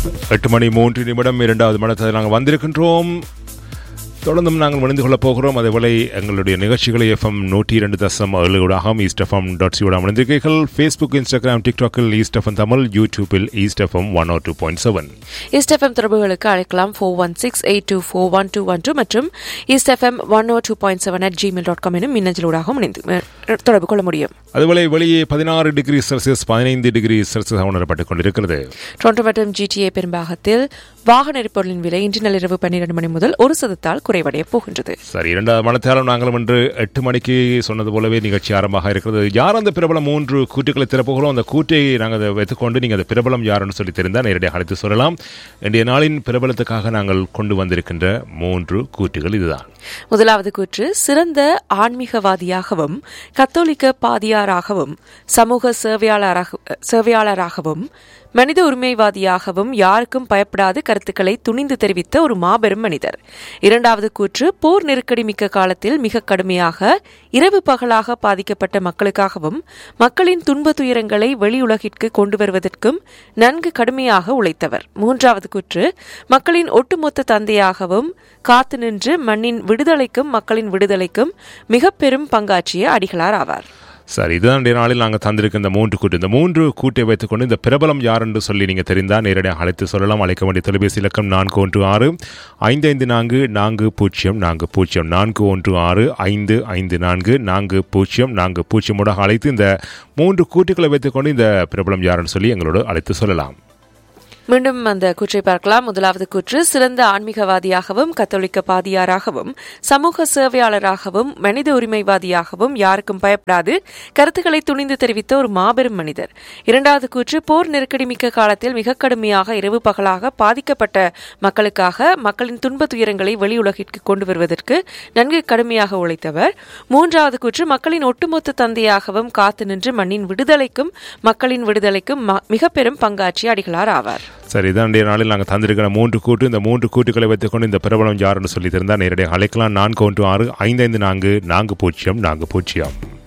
எட்டு மணி மூன்று நிமிடம் இரண்டாவது மடத்தில் நாங்கள் வந்திருக்கின்றோம் தொடர்ந்தும் நாங்கள் மணிந்து கொள்ளப் போகிறோம் அதேவேளை எங்களுடைய நிகழ்ச்சிகளை எஃப்எம் நூற்றி இரண்டு தசம் ஏழு ஊடாகவும் ஈஸ்ட் எஃப்எம் டாட் சி ஊடாக மணிந்திருக்கீர்கள் ஃபேஸ்புக் இன்ஸ்டாகிராம் டிக்டாக்கில் ஈஸ்ட் எஃப்எம் தமிழ் யூடியூபில் East FM one oh two point seven East FM தொடர்புகளுக்கு அழைக்கலாம் four one six eight two four one two one two மற்றும் East FM one oh two point seven at Gmail dot com எனும் மின்னஞ்சலூடாகவும் இணைந்து அஹ், தொடர்பு கொள்ள முடியும் அதுவேளை வெளியே பதினாறு டிகிரி செல்சியஸ் பதினைந்து டிகிரி செல்சியஸ் உணரப்பட்டுக் கொண்டிருக்கிறது டொரண்டோ மற்றும் ஜிடிஏ பெரும்பாகத்தில் வாகன எரிபொருளின் விலை இன்று நள்ளிரவு பன்னிரண்டு மணி முதல் ஒரு சதத்தால் குறைவடைய போகின்றது சரி இரண்டாவது மனத்தாலும் நாங்களும் இன்று எட்டு மணிக்கு சொன்னது போலவே நிகழ்ச்சி ஆரம்பமாக இருக்கிறது யார் அந்த பிரபலம் மூன்று கூட்டுகளை திறப்புகிறோம் அந்த கூட்டை நாங்கள் அதை வைத்துக்கொண்டு நீங்கள் அந்த பிரபலம் யாருன்னு சொல்லி தெரிந்தால் நேரடியாக அழைத்து சொல்லலாம் இன்றைய நாளின் பிரபலத்துக்காக நாங்கள் கொண்டு வந்திருக்கின்ற மூன்று கூட்டுகள் இதுதான் முதலாவது கூற்று சிறந்த ஆன்மீகவாதியாகவும் கத்தோலிக்க பாதியாராகவும் சமூக சேவையாளராக சேவையாளராகவும் மனித உரிமைவாதியாகவும் யாருக்கும் பயப்படாது கருத்துக்களை துணிந்து தெரிவித்த ஒரு மாபெரும் மனிதர் இரண்டாவது கூற்று போர் நெருக்கடி மிக்க காலத்தில் மிக கடுமையாக இரவு பகலாக பாதிக்கப்பட்ட மக்களுக்காகவும் மக்களின் துன்ப துயரங்களை வெளியுலகிற்கு கொண்டு வருவதற்கும் நன்கு கடுமையாக உழைத்தவர் மூன்றாவது கூற்று மக்களின் ஒட்டுமொத்த தந்தையாகவும் காத்து நின்று மண்ணின் விடுதலைக்கும் மக்களின் விடுதலைக்கும் மிக பெரும் பங்காற்றிய அடிகளார் ஆவார் சரி இதுதான் இன்றைய நாளில் நாங்கள் தந்திருக்க இந்த மூன்று கூட்டு இந்த மூன்று கூட்டை வைத்துக்கொண்டு இந்த பிரபலம் யார் என்று சொல்லி நீங்கள் தெரிந்தால் நேரடியாக அழைத்து சொல்லலாம் அழைக்க வேண்டிய தொலைபேசி இலக்கம் நான்கு ஒன்று ஆறு ஐந்து ஐந்து நான்கு நான்கு பூஜ்ஜியம் நான்கு பூஜ்ஜியம் நான்கு ஒன்று ஆறு ஐந்து ஐந்து நான்கு நான்கு பூஜ்ஜியம் நான்கு பூஜ்ஜியமோட அழைத்து இந்த மூன்று கூட்டுகளை வைத்துக்கொண்டு இந்த பிரபலம் யாருன்னு சொல்லி எங்களோடு அழைத்து சொல்லலாம் மீண்டும் அந்த கூற்றை பார்க்கலாம் முதலாவது கூற்று சிறந்த ஆன்மீகவாதியாகவும் கத்தோலிக்க பாதியாராகவும் சமூக சேவையாளராகவும் மனித உரிமைவாதியாகவும் யாருக்கும் பயப்படாது கருத்துக்களை துணிந்து தெரிவித்த ஒரு மாபெரும் மனிதர் இரண்டாவது கூற்று போர் நெருக்கடி மிக்க காலத்தில் மிக கடுமையாக இரவு பகலாக பாதிக்கப்பட்ட மக்களுக்காக மக்களின் துன்ப துயரங்களை வெளியுலகிற்கு கொண்டு வருவதற்கு நன்கு கடுமையாக உழைத்தவர் மூன்றாவது கூற்று மக்களின் ஒட்டுமொத்த தந்தையாகவும் காத்து நின்று மண்ணின் விடுதலைக்கும் மக்களின் விடுதலைக்கும் ம- மிக பெரும் பங்காற்றிய அடிகளார் ஆவார் சரி இதான் இன்றைய நாளில் நாங்கள் தந்திருக்கிற மூன்று கூட்டு இந்த மூன்று கூட்டுகளை வைத்துக்கொண்டு இந்த பிரபலம் யாருன்னு சொல்லி தெரிந்தால் நேரடியாக அழைக்கலாம் நான்கு ஒன்று ஆறு ஐந்து ஐந்து நான்கு நான்கு பூஜ்ஜியம் நான்கு பூஜ்ஜியம்